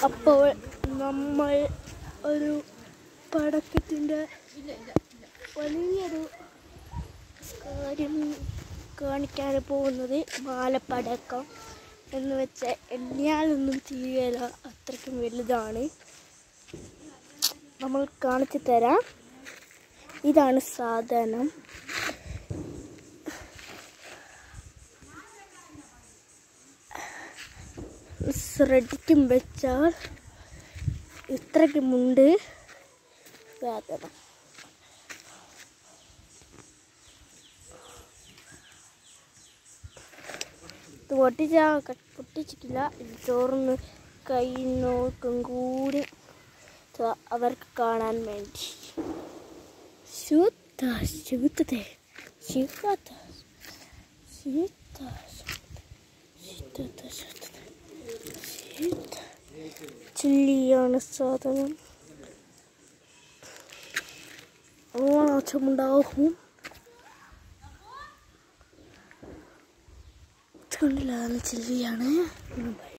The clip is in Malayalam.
അപ്പോൾ നമ്മൾ ഒരു പടക്കത്തിൻ്റെ വലിയൊരു കാര്യം കാണിക്കാൻ പോകുന്നത് മാലപ്പടക്കം എന്ന് വെച്ചാൽ എണ്ണിയാലൊന്നും തീരുകയില്ല അത്രയ്ക്കും വലുതാണ് നമ്മൾ കാണിച്ചു തരാം ഇതാണ് സാധനം ശ്രദ്ധിക്കും വെച്ചാൽ ഇത്രയ്ക്കുമുണ്ട് സാധനം ഇത് പൊട്ടിച്ച പൊട്ടിച്ചിട്ടില്ല ഇത് ചോർന്ന് കൈ നോക്കും കൂടി ത- അവർക്ക് കാണാൻ വേണ്ടി ശുദ്ധ ശുദ്ധത ശുദ്ധത ശുദ്ധ ശുദ്ധത ശുദ്ധത ശുദ്ധ ചില്ലിയാണ് സാധനം ഓണാച്ചമുണ്ടാവും കണ്ടില്ല ചില്ലിയാണ്